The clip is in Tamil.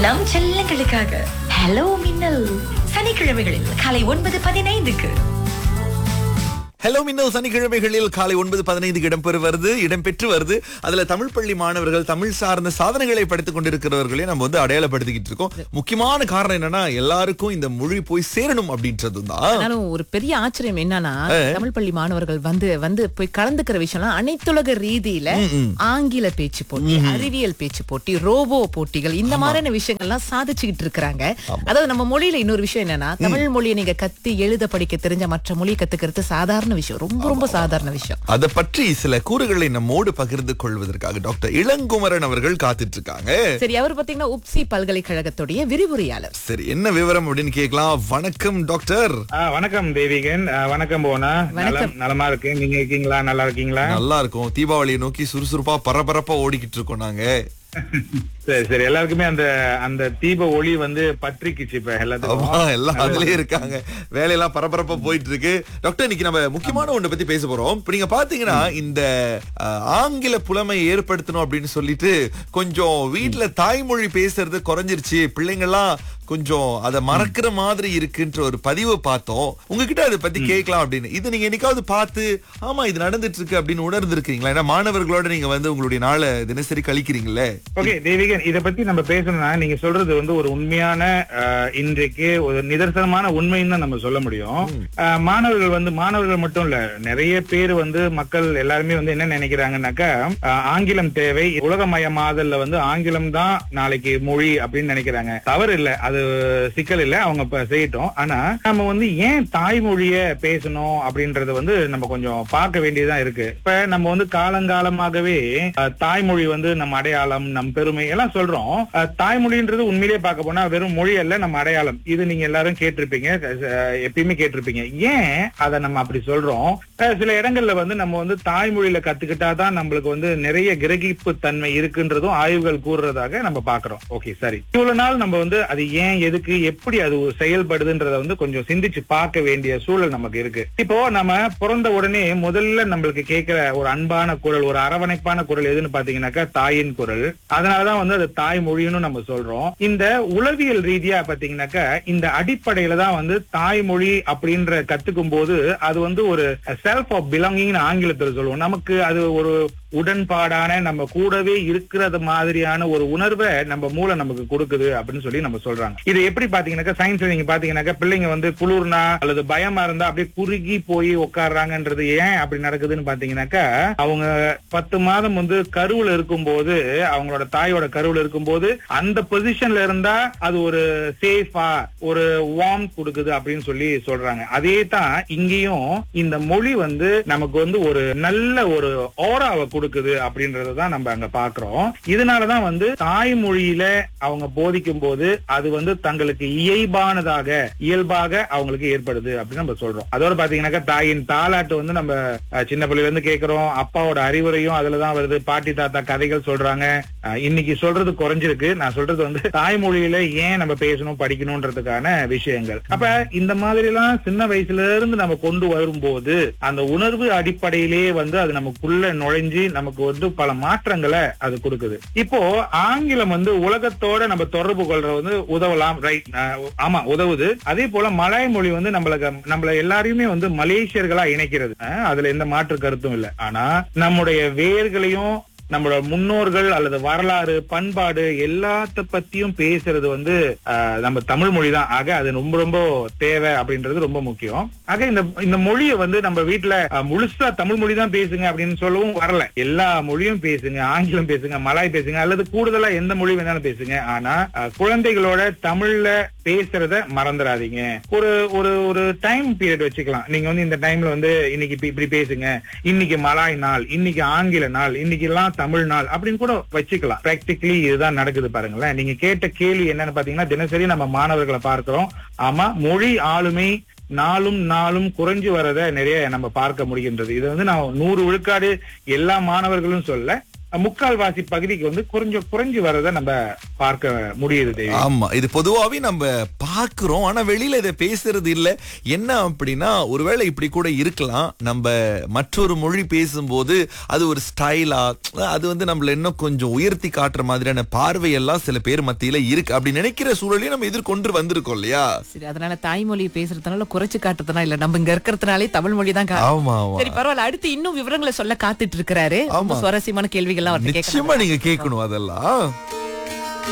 நம் செல்லங்களுக்காக ஹலோ மின்னல் சனிக்கிழமைகளில் காலை ஒன்பது பதினைந்துக்கு ஹலோ மின்னல் சனிக்கிழமைகளில் காலை ஒன்பது பதினைந்துக்கு இடம்பெறு வருது இடம்பெற்று வருது அதுல தமிழ் பள்ளி மாணவர்கள் தமிழ் சார்ந்த சாதனைகளை படித்துக் கொண்டிருக்கிறவர்களே நம்ம வந்து அடையாளப்படுத்திக்கிட்டு இருக்கோம் முக்கியமான காரணம் என்னன்னா எல்லாருக்கும் இந்த மொழி போய் சேரணும் அப்படின்றது தான் ஆனாலும் ஒரு பெரிய ஆச்சரியம் என்னன்னா தமிழ் பள்ளி மாணவர்கள் வந்து வந்து போய் கலந்துக்கிற விஷயம்லாம் அனைத்துலக ரீதியில ஆங்கில பேச்சு போட்டி அறிவியல் பேச்சு போட்டி ரோபோ போட்டிகள் இந்த மாதிரியான விஷயங்கள்லாம் சாதிச்சுக்கிட்டு இருக்கிறாங்க அதாவது நம்ம மொழியில இன்னொரு விஷயம் என்னன்னா தமிழ் மொழியை நீங்க கத்து எழுத படிக்க தெரிஞ்ச மற்ற மொழியை கத்துக்கிறது சாதாரண விஷயம் ரொம்ப ரொம்ப சாதாரண விஷயம் அதை பற்றி சில கூறுகளை நம்மோடு பகிர்ந்து கொள்வதற்காக டாக்டர் இளங்குமரன் அவர்கள் காத்துட்டு இருக்காங்க சரி அவர் பாத்தீங்கன்னா உப்சி பல்கலைக்கழகத்துடைய விரிவுரையாளர் சரி என்ன விவரம் அப்படின்னு கேட்கலாம் வணக்கம் டாக்டர் ஆ, வணக்கம் தேவிகன் ஆ, வணக்கம் போனா நலம் நலமா இருக்கு நீங்க இருக்கீங்களா நல்லா இருக்கீங்களா நல்லா இருக்கும் தீபாவளியை நோக்கி சுறுசுறுப்பா பரபரப்பா ஓடிக்கிட்டு இருக்கோம் நாங்க சரி சரி எல்லாருக்குமே அந்த அந்த தீப ஒளி வந்து பற்றிக்குச்சு இப்ப எல்லாத்துக்கும் ஆமா எல்லாம் அதுலயே இருக்காங்க வேலையெல்லாம் பரபரப்பா போயிட்டு இருக்கு டாக்டர் இன்னைக்கு நம்ம முக்கியமான ஒண்ணை பத்தி பேச போறோம் இப்ப நீங்க பாத்தீங்கன்னா இந்த அஹ், ஆங்கில புலமை ஏற்படுத்தணும் அப்படின்னு சொல்லிட்டு கொஞ்சம் வீட்ல தாய்மொழி பேசுறது குறைஞ்சிருச்சு பிள்ளைங்க எல்லாம் கொஞ்சம் அதை மறக்கிற மாதிரி இருக்குன்ற ஒரு பதிவை பார்த்தோம் உங்ககிட்ட அதை பத்தி கேட்கலாம் அப்படின்னு இது நீங்க என்னைக்காவது பார்த்து ஆமா இது நடந்துட்டு இருக்கு அப்படின்னு உணர்ந்திருக்கீங்களா ஏன்னா மாணவர்களோட நீங்க வந்து உங்களுடைய நாளை தினசரி கழிக்கிறீங்களே ஓகே தேவிகன் இத பத்தி நம்ம பேசணும்னா நீங்க சொல்றது வந்து ஒரு உண்மையான ஆ, இன்றைக்கு ஒரு நிதர்சனமான உண்மைன்னு தான் நம்ம சொல்ல முடியும் ஆ, மாணவர்கள் வந்து மாணவர்கள் மட்டும் இல்ல நிறைய பேர் வந்து மக்கள் எல்லாருமே வந்து என்ன நினைக்கிறாங்கன்னாக்கா ஆ, ஆங்கிலம் தேவை உலகமயமாதல்ல வந்து ஆங்கிலம் தான் நாளைக்கு மொழி அப்படின்னு நினைக்கிறாங்க தவறு இல்ல அது சிக்கல் இல்ல அவங்க இப்ப செய்யட்டும் ஆனா நம்ம வந்து ஏன் தாய்மொழிய பேசணும் அப்படின்றத வந்து நம்ம கொஞ்சம் பார்க்க வேண்டியதா இருக்கு இப்ப நம்ம வந்து காலங்காலமாகவே அஹ், தாய்மொழி வந்து நம்ம அடையாளம் நம் பெருமை எல்லாம் சொல்றோம் அஹ், தாய்மொழின்றது உண்மையிலேயே பார்க்க போனா வெறும் மொழி அல்ல நம்ம அடையாளம் இது நீங்க எல்லாரும் கேட்டிருப்பீங்க அஹ், எப்பயுமே கேட்டிருப்பீங்க ஏன் அதை நம்ம அப்படி சொல்றோம் அஹ், சில இடங்கள்ல வந்து நம்ம வந்து தாய்மொழியில கத்துக்கிட்டாதான் நம்மளுக்கு வந்து நிறைய கிரகிப்பு தன்மை இருக்குன்றதும் ஆய்வுகள் கூறுறதாக நம்ம பாக்குறோம் ஓகே சரி இவ்வளவு நாள் நம்ம வந்து அது ஏன் எதுக்கு எப்படி அது செயல்படுதுன்றத வந்து கொஞ்சம் சிந்திச்சு பார்க்க வேண்டிய சூழல் நமக்கு இருக்கு இப்போ நம்ம பிறந்த உடனே முதல்ல நம்மளுக்கு கேட்கிற ஒரு அன்பான குரல் ஒரு அரவணைப்பான குரல் எதுன்னு பாத்தீங்கன்னாக்கா தாயின் குரல் அதனாலதான் வந்து அது தாய்மொழின்னு நம்ம சொல்றோம் இந்த உளவியல் ரீதியா பாத்தீங்கன்னாக்கா இந்த அடிப்படையில தான் வந்து தாய்மொழி அப்படின்ற கத்துக்கும் போது அது வந்து ஒரு செல்ஃப் ஆஃப் பிலாங்கிங் ஆங்கிலத்தில் சொல்லுவோம் நமக்கு அது ஒரு உடன்பாடான நம்ம கூடவே இருக்கிறது மாதிரியான ஒரு உணர்வை நம்ம மூளை நமக்கு கொடுக்குது அப்படின்னு சொல்லி நம்ம சொல்றாங்க இது எப்படி பாத்தீங்கன்னாக்கா சயின்ஸ் நீங்க பாத்தீங்கன்னாக்கா பிள்ளைங்க வந்து குளிர்னா அல்லது பயமா இருந்தா அப்படியே குறுகி போய் உட்காடுறாங்கன்றது ஏன் அப்படி நடக்குதுன்னு பாத்தீங்கன்னாக்கா அவங்க பத்து மாதம் வந்து கருவுல இருக்கும்போது அவங்களோட தாயோட கருவுல இருக்கும்போது அந்த பொசிஷன்ல இருந்தா அது ஒரு சேஃபா ஒரு வார்ம் கொடுக்குது அப்படின்னு சொல்லி சொல்றாங்க அதே தான் இங்கேயும் இந்த மொழி வந்து நமக்கு வந்து ஒரு நல்ல ஒரு ஓராவை கொடுக்குது அப்படின்றத தான் நம்ம அங்க பாக்குறோம் இதனாலதான் வந்து தாய்மொழியில அவங்க போதிக்கும் போது அது வந்து தங்களுக்கு இயல்பானதாக இயல்பாக அவங்களுக்கு ஏற்படுது அப்படின்னு நம்ம சொல்றோம் அதோட பாத்தீங்கன்னாக்கா தாயின் தாலாட்டு வந்து நம்ம அஹ், சின்ன பிள்ளைல இருந்து கேட்கிறோம் அப்பாவோட அறிவுரையும் அதுலதான் வருது பாட்டி தாத்தா கதைகள் சொல்றாங்க அஹ், இன்னைக்கு சொல்றது குறைஞ்சிருக்கு நான் சொல்றது வந்து தாய்மொழியில ஏன் நம்ம பேசணும் படிக்கணும்ன்றதுக்கான விஷயங்கள் அப்ப இந்த மாதிரி எல்லாம் சின்ன வயசுல இருந்து நம்ம கொண்டு வரும்போது அந்த உணர்வு அடிப்படையிலேயே வந்து அது நமக்குள்ள நுழைஞ்சு நமக்கு வந்து பல மாற்றங்களை அது கொடுக்குது இப்போ ஆங்கிலம் வந்து உலகத்தோட நம்ம தொடர்பு கொள்ற வந்து உதவலாம் ரைட் ஆமா உதவுது அதே போல மலாய் மொழி வந்து நம்மளுக்கு நம்மள எல்லாரையுமே வந்து மலேசியர்களா இணைக்கிறது அஹ், அதுல எந்த மாற்று கருத்தும் இல்லை ஆனா நம்முடைய வேர்களையும் நம்மளோட முன்னோர்கள் அல்லது வரலாறு பண்பாடு எல்லாத்த பத்தியும் பேசுறது வந்து ஆஹ், நம்ம தமிழ் மொழி தான் ஆக அது ரொம்ப ரொம்ப தேவை அப்படின்றது ரொம்ப முக்கியம் ஆக இந்த இந்த மொழியை வந்து நம்ம வீட்டுல ஆஹ், முழுசா தமிழ் மொழி தான் பேசுங்க அப்படின்னு சொல்லவும் வரல எல்லா மொழியும் பேசுங்க ஆங்கிலம் பேசுங்க மலாய் பேசுங்க அல்லது கூடுதலா எந்த மொழி வேணாலும் பேசுங்க ஆனா ஆஹ், குழந்தைகளோட தமிழ்ல பேசுறத மறந்துடாதீங்க ஒரு ஒரு ஒரு டைம் பீரியட் வச்சுக்கலாம் நீங்க வந்து இந்த டைம்ல வந்து இன்னைக்கு இப்படி- இப்படி பேசுங்க இன்னைக்கு மலாய் நாள் இன்னைக்கு ஆங்கில நாள் இன்னைக்கு எல்லாம் தமிழ் நாள் அப்படின்னு கூட வச்சுக்கலாம் பிராக்டிகலி இதுதான் நடக்குது பாருங்களேன் நீங்க கேட்ட கேள்வி என்னன்னு பாத்தீங்கன்னா தினசரி நம்ம மாணவர்களை பார்க்கிறோம் ஆமா மொழி ஆளுமை நாளும் நாளும் குறைஞ்சு வரத நிறைய நம்ம பார்க்க முடிகின்றது இது வந்து நான் நூறு விழுக்காடு எல்லா மாணவர்களும் சொல்ல முக்கால்வாசி பகுதிக்கு வந்து கொஞ்சம் குறைஞ்சு வரதை நம்ம பார்க்க முடியுது தேவி ஆமா இது பொதுவாவே நம்ம பாக்குறோம் ஆனா வெளியில இதை பேசுறது இல்ல என்ன அப்படின்னா ஒருவேளை இப்படி கூட இருக்கலாம் நம்ம மற்றொரு மொழி பேசும்போது அது ஒரு ஸ்டைலா அது வந்து நம்மள இன்னும் கொஞ்சம் உயர்த்தி காட்டுற மாதிரியான பார்வையெல்லாம் சில பேர் மத்தியில இருக்கு அப்படி நினைக்கிற சூழலையும் நம்ம எதிர்கொண்டு வந்திருக்கோம் இல்லையா சரி அதனால தாய்மொழி பேசுறதுனால குறைச்சு காட்டுறதுனா இல்ல நம்ம இங்க இருக்கிறதுனாலே தமிழ் மொழி தான் கா- ஆமா ஆமா சரி பரவாயில்ல அடுத்து இன்னும் விவரங்களை சொல்ல காத்துட்டு இருக்கிறாரு ரொம்ப சுவாரஸ்யமான கேள்விகள்லாம் அவர்கிட்ட கேட்கலாம் நிச்சயமா நீங்க கேட்கணும் அதெல்லாம்